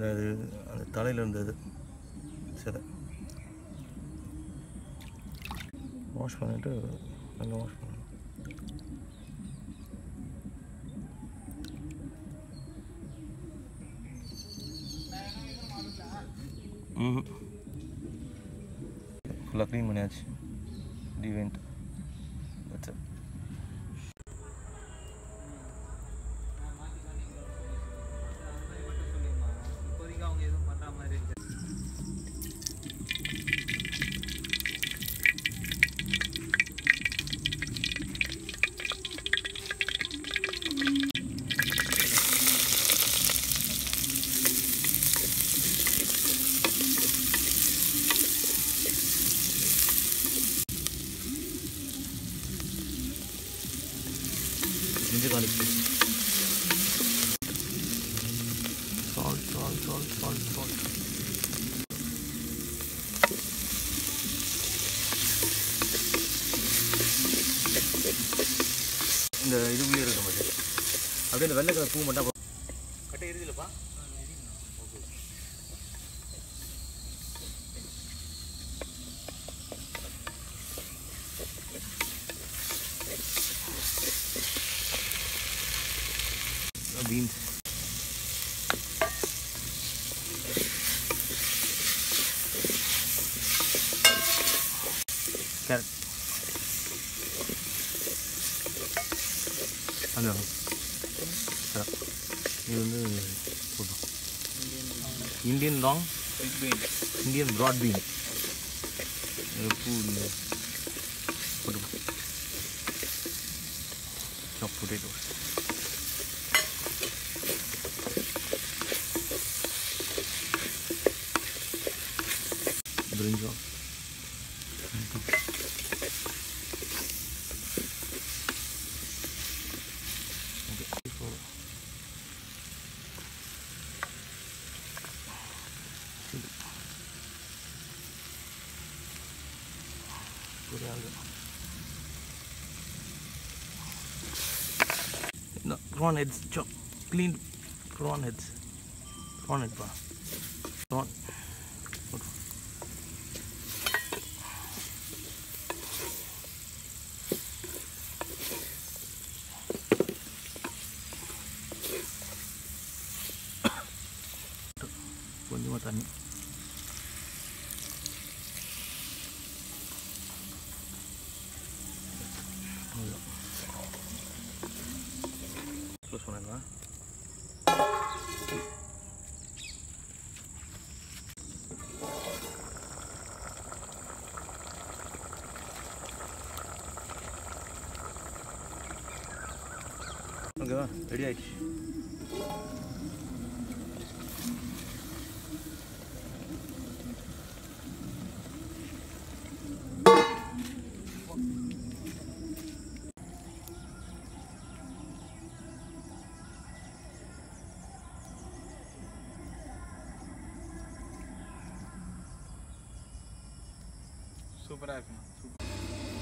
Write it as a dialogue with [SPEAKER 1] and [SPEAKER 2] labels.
[SPEAKER 1] இந்த இது அந்த தலையில் இருந்தது சரி வாஷ் பண்ணிவிட்டு நல்லா வாஷ் பண்ணணும் ம் ஃபுல்லாக க்ளீன் பண்ணியாச்சு டிவெண்ட் That's it.
[SPEAKER 2] இப்போதைக்கு அவங்க எதுவும் பண்ணுற மாதிரி இருக்கு
[SPEAKER 1] ginger garlic paste. Salt, salt, salt, salt, salt. இந்த இதுக்குள்ளே இருக்க மாதிரி அப்படியே இந்த வெள்ளை கலர் பூ மட்டும் அப்போ- கட்டை எரியுதுலப்பா பீன்ஸ் கேரட் அந்த சரி. இது வந்து போட்டோம் Indian long Indian broad bean பூ இந்த போட்டு chop potatoes brinjal. Okay. So, chili. Coriander. No, prawn heads, chop, cleaned prawn heads. Prawn head, pa. Prawn. Put. கொஞ்சமாக தண்ணி அவ்வளோதான் க்ளோஸ் பண்ணிடலாம் ஓகேவா ரெடி ஆயிடுச்சு
[SPEAKER 2] சூப்பராக இருக்குண்ணா சூப்பர்